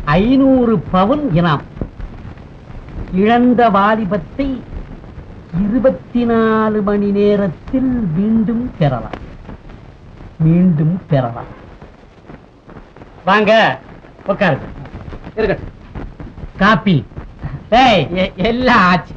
ஐநூறு பவுன் இனாம் இழந்த வாலிபத்தை இருபத்தி நாலு மணி நேரத்தில் மீண்டும் பெறலாம் மீண்டும் பெறலாம் வாங்க உட்காருங்க இருக்கட்டும் காப்பி டேய் எ- எல்லாம் ஆச்சு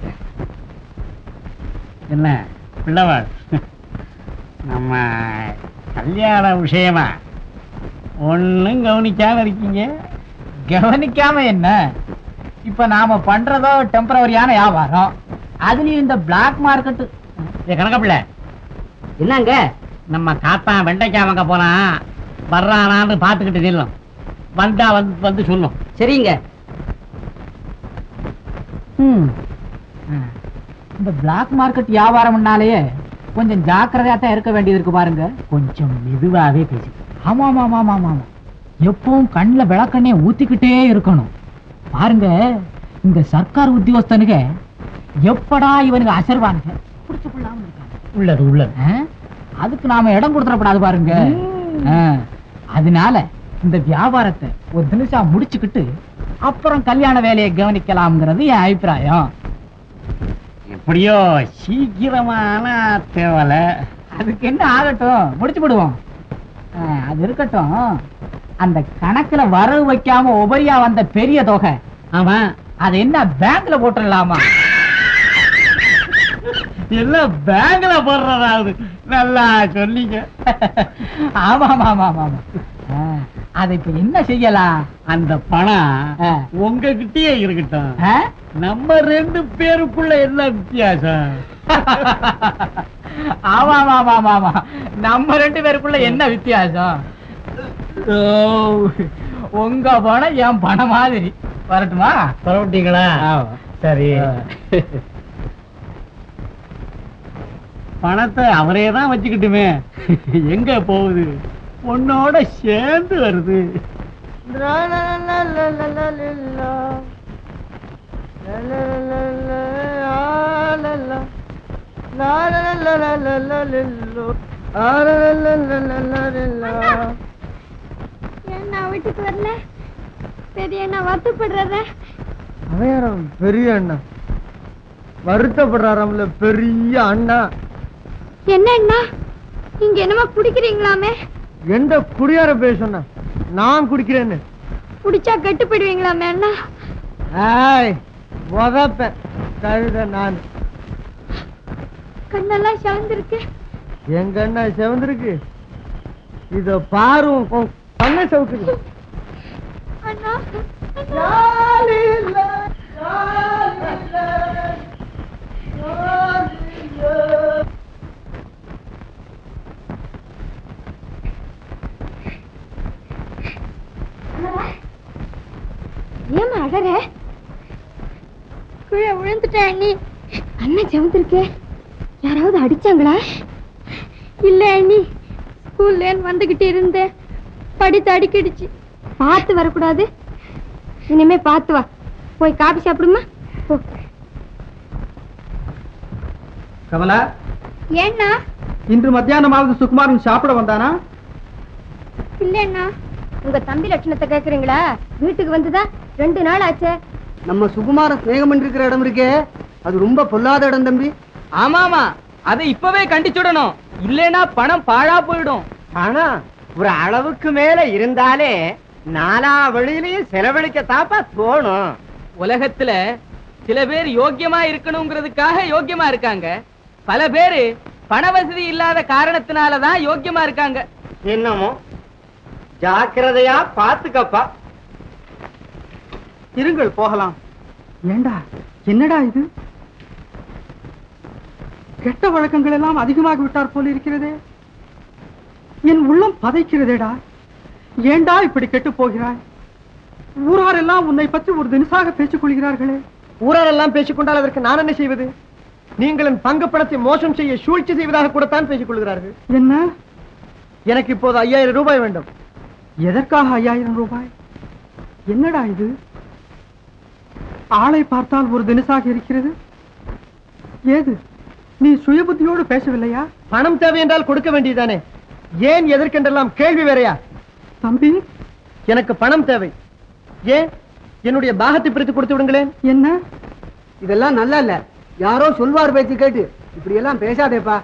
என்ன பிள்ளவாள் நம்ம கல்யாண விஷயமா ஒன்னும் கவனிக்காம இருக்கீங்க கவனிக்காம என்ன இப்ப நாம பண்றதோ டெம்பரவரியான வியாபாரம் அதுலயும் இந்த பிளாக் மார்க்கெட் ஏ கணக்கப்பிள்ள என்னங்க நம்ம காத்தான் வெண்டைக்காய் வாங்க போனா வர்றானான்னு பார்த்துக்கிட்டு நில்லும் வந்தா வந்து வந்து சொல்லும் சரிங்க இந்த பிளாக் மார்க்கெட் வியாபாரம்னாலேயே கொஞ்சம் ஜாக்கிரதையா தான் இருக்க வேண்டியது இருக்கு பாருங்க கொஞ்சம் மெதுவாவே பேசி ஆமா ஆமா ஆமா ஆமா ஆமா எப்பவும் கண்ணுல விளக்கண்ணே ஊத்திக்கிட்டே இருக்கணும் பாருங்க இந்த சர்க்கார் உத்தியோகஸ்தனுங்க எப்படா இவனுக்கு அசர்வானுங்க புடிச்சு கொள்ளாம இருக்காங்க உள்ளது உள்ளது ஆ? அதுக்கு நாம இடம் கொடுத்துடக்கூடாது பாருங்க ஆ. அதனால இந்த வியாபாரத்தை ஒரு தினசா முடிச்சுக்கிட்டு அப்புறம் கல்யாண வேலையை கவனிக்கலாம்ங்கிறது என் அபிப்பிராயம் எப்படியோ சீக்கிரமான தேவலை அதுக்கு என்ன ஆகட்டும் முடிச்சு விடுவோம் ஆ, அது இருக்கட்டும் அந்த கணக்குல வரவு வைக்காம உபரியா வந்த பெரிய தொகை ஆமா அது என்ன பேங்க்ல போட்டுடலாமா எல்லாம் பேங்க்ல போடுறதாவது நல்லா சொன்னீங்க ஆமா ஆமா ஆமா ஆமா ஆமா ஆ, அதை இப்ப என்ன செய்யலாம் அந்த பணம் ஆ. உங்ககிட்டயே இருக்கட்டும் ஆ? நம்ம ரெண்டு பேருக்குள்ள என்ன வித்தியாசம் ஆமா ஆமா ஆமா ஆமா ஆமா நம்ம ரெண்டு பேருக்குள்ள என்ன வித்தியாசம் ஓ, உங்க பணம் என் பணம் மாதிரி வரட்டுமா புறப்பட்டீங்களா ஆமா. சரி ஆ. பணத்தை அவரே தான் வச்சுக்கிட்டுமே எங்க போகுது உன்னோட சேர்ந்து வருது என்ன வீட்டுக்கு வரல பெரிய என்ன வருத்தப்படுறத அவன் பெரிய அண்ணா வருத்தப்படுறாராம்ல பெரிய அண்ணா என்ன அண்ணா நீங்க என்னமா குடிக்கிறீங்களாமே எந்த குடியார பேச நான் குடிக்கிறேன்னு குடிச்சா கெட்டு போயிடுவீங்களாமே அண்ணா ஆய் உதப்பேன் கழுத நான் கண்ணெல்லாம் சிவந்திருக்கு எங்க அண்ணா செவந்திருக்கு இத பாரும் உன் கண்ணை சவுக்குது அண்ணா ஏமா அழற கீழே விழுந்துட்டேன் அண்ணி அண்ணன் செவந்திருக்கே யாராவது அடிச்சாங்களா இல்ல அண்ணி ஸ்கூல்ல வந்துகிட்டு இருந்தேன் படித்து அடிக்கிடுச்சு பார்த்து வரக்கூடாது இனிமே பார்த்து வா போய் காபி சாப்பிடுமா போ கமலா ஏண்ணா இன்று மத்தியானமாவது சுகுமாரன் சாப்பிட வந்தானா இல்லைண்ணா உங்க தம்பி லட்சணத்தை கேக்குறீங்களா வீட்டுக்கு வந்துதா ரெண்டு நாள் ஆச்சே நம்ம சுகுமாரன் சிநேகம் பண்ணிருக்கிற இடம் இருக்கே அது ரொம்ப பொல்லாத இடம் தம்பி ஆமாமா அதை இப்பவே கண்டிச்சுடணும் இல்லைன்னா பணம் பாழா போயிடும் ஆனா ஒரு அளவுக்கு மேல இருந்தாலே நாலா வழியிலையும் செலவழிக்க தாப்பா தோணும் உலகத்துல சில பேர் யோக்கியமா இருக்கணுங்கிறதுக்காக யோக்கியமா இருக்காங்க பல பேரு பண வசதி இல்லாத காரணத்தினாலதான் யோக்கியமா இருக்காங்க என்னமோ ஜாக்கிரதையா பாத்துக்கப்பா இருங்கள் போகலாம் ஏண்டா என்னடா இது கெட்ட வழக்கங்கள் எல்லாம் அதிகமாகி விட்டார் போல இருக்கிறதே என் உள்ளம் பதைக்கிறதேடா ஏண்டா இப்படி கெட்டு போகிறாய் ஊரார் எல்லாம் உன்னை பற்றி ஒரு தினசாக பேசிக் கொள்கிறார்களே ஊரார் எல்லாம் பேசிக்கொண்டால் அதற்கு நான் என்ன செய்வது நீங்களும் பங்கு பணத்தை மோசம் செய்ய சூழ்ச்சி செய்வதாக கூடத்தான் பேசிக் கொள்கிறார்கள் என்ன எனக்கு இப்போது ஐயாயிரம் ரூபாய் வேண்டும் எதற்காக ஐயாயிரம் ரூபாய் என்னடா இது ஆளை பார்த்தால் ஒரு தினசாக இருக்கிறது ஏது நீ சுயபுத்தியோடு பேசவில்லையா பணம் தேவை என்றால் கொடுக்க வேண்டியதானே ஏன் எதற்கென்றெல்லாம் கேள்வி வேறையா தம்பி எனக்கு பணம் தேவை ஏன் என்னுடைய பாகத்தை பிரித்து கொடுத்து விடுங்களேன் என்ன இதெல்லாம் நல்லா இல்ல யாரோ சொல்வார் பேச்சு கேட்டு இப்படி எல்லாம் பேசாதேப்பா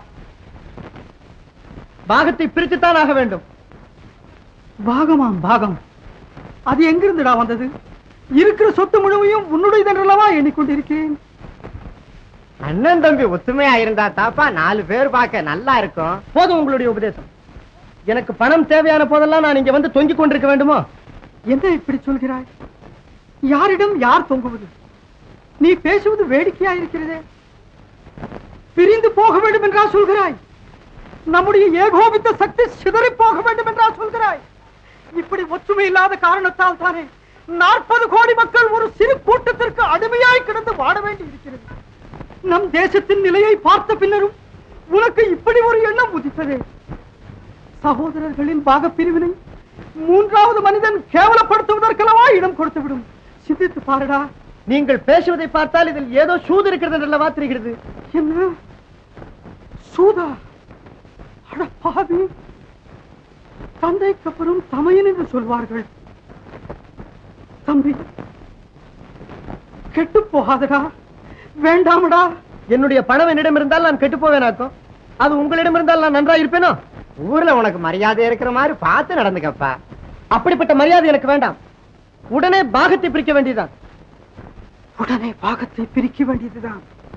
பாகத்தை பிரித்துத்தான் ஆக வேண்டும் பாகமாம் பாகம் அது எங்கிருந்துடா வந்தது இருக்கிற சொத்து முழுமையும் உன்னுடையதென்றல்லவா எண்ணிக்கொண்டிருக்கிறேன் அண்ணன் தம்பி ஒத்துமையா இருந்தா தாப்பா நாலு பேர் பார்க்க நல்லா இருக்கும் போதும் உங்களுடைய உபதேசம் எனக்கு பணம் தேவையான போதெல்லாம் நான் இங்க வந்து தொங்கிக் கொண்டிருக்க வேண்டுமோ என்ன இப்படி சொல்கிறாய் யாரிடம் யார் தொங்குவது நீ பேசுவது வேடிக்கையா இருக்கிறதே பிரிந்து போக வேண்டும் என்றா சொல்கிறாய் நம்முடைய ஏகோபித்த சக்தி சிதறி போக வேண்டும் என்றா சொல்கிறாய் இப்படி ஒற்றுமை இல்லாத காரணத்தால் தானே நாற்பது கோடி மக்கள் ஒரு சிறு கூட்டத்திற்கு அடிமையாய் கிடந்து வாட வேண்டி இருக்கிறது நம் தேசத்தின் நிலையை பார்த்த பின்னரும் உனக்கு இப்படி ஒரு எண்ணம் உதித்ததே சகோதரர்களின் பாகப்பிரிவினை மூன்றாவது மனிதன் கேவலப்படுத்துவதற்கெல்லவா இடம் கொடுத்துவிடும் சிந்தித்து பாருடா நீங்கள் பேசுவதை பார்த்தால் இதில் ஏதோ சூது இருக்கிறது அல்லவா தெரிகிறது என்ன சூதா அட பாவி தந்தைக்கு அப்புறம் தமையன் என்று சொல்வார்கள் தம்பி கெட்டு போகாதடா வேண்டாமடா என்னுடைய பணம் என்னிடம் இருந்தால் நான் கெட்டு போவேனாக்கும் அது உங்களிடம் இருந்தால் நான் நன்றா இருப்பேனோ ஊர்ல உனக்கு மரியாதை இருக்கிற மாதிரி பார்த்து நடந்துக்கப்பா அப்படிப்பட்ட மரியாதை எனக்கு வேண்டாம் உடனே பாகத்தை பிரிக்க வேண்டியதுதான் உடனே பாகத்தை பிரிக்க வேண்டியதுதான்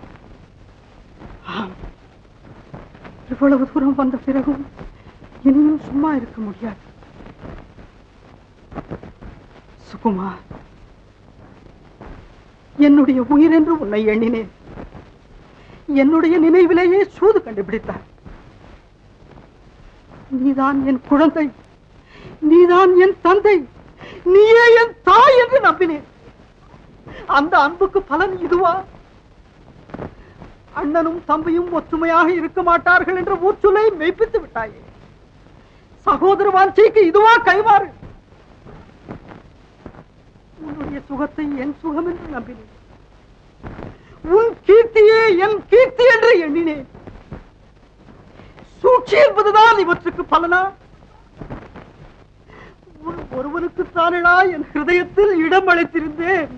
ஆம். இவ்வளவு தூரம் வந்த பிறகும் இனியும் சும்மா இருக்க முடியாது சுகுமார் என்னுடைய உயிரென்று உன்னை எண்ணினேன் என்னுடைய நினைவிலேயே சூது கண்டுபிடித்தார் நீதான் என் குழந்தை நீதான் என் தந்தை நீயே என் தாய் என்று நம்பினேன் அந்த அன்புக்கு பலன் இதுவா அண்ணனும் தம்பியும் ஒற்றுமையாக இருக்க மாட்டார்கள் என்ற ஊர்ச்சொலை மெய்ப்பித்து விட்டாயே சகோதர வாஞ்சைக்கு இதுவா கைமாறு உன்னுடைய சுகத்தை என் சுகம் என்று நம்பினேன் உன் கீர்த்தியே என் கீர்த்தி என்று எண்ணினேன் சூழ்ச்சி என்பதுதான் இவற்றுக்கு பலனா உன் ஒருவனுக்கு தானடா என் ஹிருதயத்தில் இடம் அளித்திருந்தேன்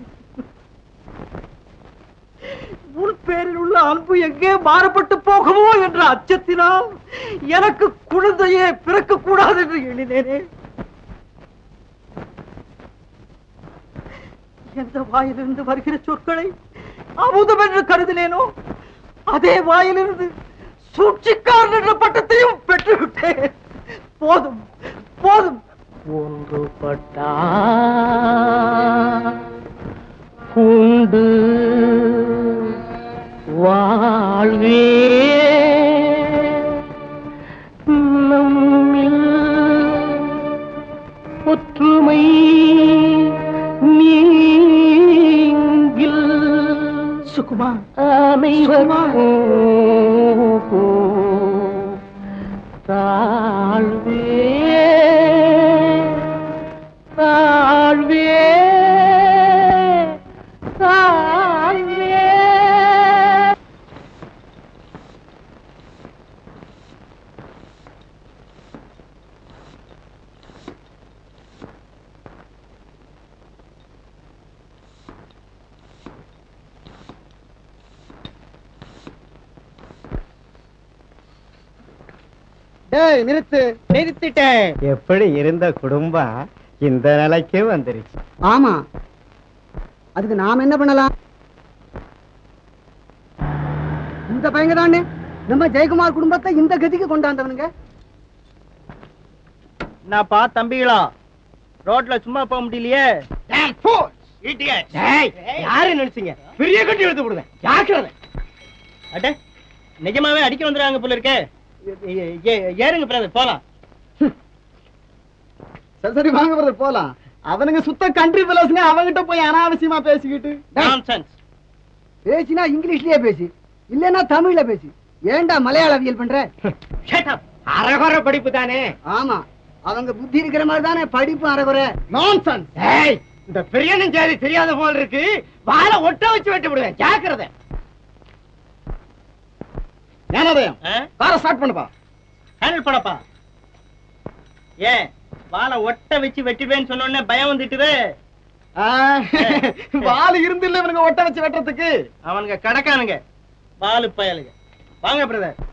உன் பேரில் உள்ள அன்பு எங்கே மாறப்பட்டு போகுமோ என்ற அச்சத்தினால் எனக்கு குழந்தையே பிறக்க கூடாது என்று எண்ணினேனே எந்த வாயிலிருந்து வருகிற சொற்களை அமுதம் என்று கருதினேனோ அதே வாயிலிருந்து சூழ்ச்சிக்காரன் என்ற பட்டத்தையும் பெற்றுவிட்டேன் போதும் போதும் ஒன்றுபட்டா உண்டு வாழ்வே நம்மில் ஒற்றுமை நீங்கில் சுகுமார் அனைவரும் தாழ்வே தாழ்வே தாழ்வே டேய் நிறுத்து நிறுத்திட்டேன் எப்படி இருந்த குடும்பம் இந்த நிலைக்கு வந்துருச்சு ஆமா அதுக்கு நாம என்ன பண்ணலாம் இந்த பையங்க தானே நம்ம ஜெயக்குமார் குடும்பத்தை இந்த கதிக்கு கொண்டாந்தவனுங்க என்னப்பா தம்பிகளா ரோட்ல சும்மா போக முடியலையே டேய், யாரு நினைச்சீங்க பெரிய கட்டி எடுத்து விடுவேன் ஜாக்கிரதை அட நிஜமாவே அடிக்க வந்துடுறாங்க போல இருக்கே ஏ- ஏ- ஏறுங்க பிரதர் போலாம் சரி சரி வாங்க பிரதர் போலாம் அவனுங்க சுத்த கண்ட்ரி பிளஸ்னு அவங்கிட்ட போய் அனாவசியமா பேசிக்கிட்டு டேய், நான்சென்ஸ் பேசினா இங்கிலீஷ்லயே பேசி இல்லைன்னா தமிழ்ல பேசி ஏன்டா மலையாள அவியல் பண்ற ஷட் அப் அரகுற படிப்பு தானே ஆமா அவங்க புத்தி இருக்கிற மாதிரி தானே படிப்பு அறகுறை நான்சென்ஸ் டேய் இந்த பெரியனும் சேதி தெரியாத போல இருக்கு வாழை ஒட்ட வச்சு வெட்டி விடுவேன் ஜாக்கிரதை ஞானோதயம் காரை ஸ்டார்ட் பண்ணுப்பா ஹேண்டில் பண்ணப்பா ஏன் வாழை ஒட்ட வச்சு வெட்டிவேன்னு சொன்ன உடனே பயம் வந்துட்டுது வால் இருந்து இல்ல இவனுங்க ஒட்ட வச்சு வெட்டுறதுக்கு அவனுங்க கடக்கானுங்க பாலு பயலுங்க வாங்க பிரதர்